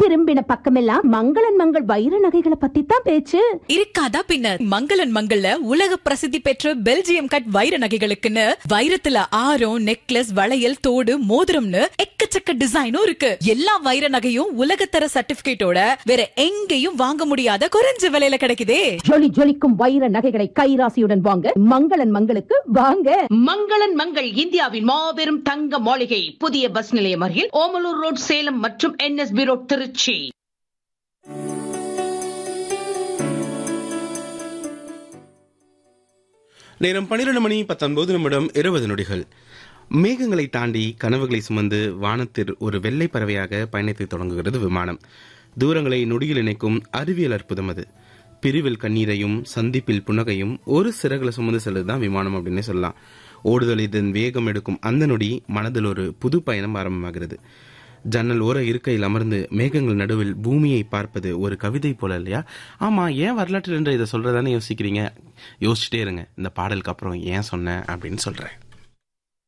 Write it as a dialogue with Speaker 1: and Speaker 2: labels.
Speaker 1: திரும்பின பக்கமெல்லாம் மங்களன் மங்கள் வைர நகைகளை பத்தி தான் பேச்சு
Speaker 2: இருக்காதா பின்ன மங்களன் மங்கள்ல உலக பிரசித்தி பெற்ற பெல்ஜியம் கட் வைர நகைகளுக்குன்னு வைரத்துல ஆரம் நெக்லஸ் வளையல் தோடு மோதிரம்னு எக்கச்சக்க டிசைனும் இருக்கு எல்லா வைர நகையும் உலகத்தர சர்டிபிகேட்டோட வேற எங்கேயும் வாங்க முடியாத குறைஞ்ச விலையில கிடைக்குதே
Speaker 1: ஜொலி ஜொலிக்கும் வைர நகைகளை கைராசியுடன் வாங்க மங்களன் மங்களுக்கு வாங்க
Speaker 3: மங்களன் மங்கள் இந்தியாவின் மாபெரும் தங்க மாளிகை புதிய பஸ் நிலையம் அருகில் ஓமலூர் ரோட் சேலம் மற்றும் என்எஸ்பி ரோட் திருச்சி
Speaker 4: நேரம் பன்னிரண்டு மணி பத்தொன்பது நிமிடம் இருபது நொடிகள் மேகங்களை தாண்டி கனவுகளை சுமந்து வானத்தில் ஒரு வெள்ளை பறவையாக பயணத்தை தொடங்குகிறது விமானம் தூரங்களை நொடியில் இணைக்கும் அறிவியல் அற்புதம் அது பிரிவில் கண்ணீரையும் சந்திப்பில் புன்னகையும் ஒரு சிறகுல சுமந்து செல்லுதான் விமானம் அப்படின்னு சொல்லலாம் ஓடுதல் இதன் வேகம் எடுக்கும் அந்த நொடி மனதில் ஒரு புது பயணம் ஆரம்பமாகிறது ஜன்னல் ஓர இருக்கையில் அமர்ந்து மேகங்கள் நடுவில் பூமியை பார்ப்பது ஒரு கவிதை போல இல்லையா ஆமா ஏன் வரலாற்று என்று இதை சொல்றதானே யோசிக்கிறீங்க யோசிச்சுட்டே இருங்க இந்த பாடலுக்கு அப்புறம் ஏன் சொன்னேன் அப்படின்னு சொல்றேன்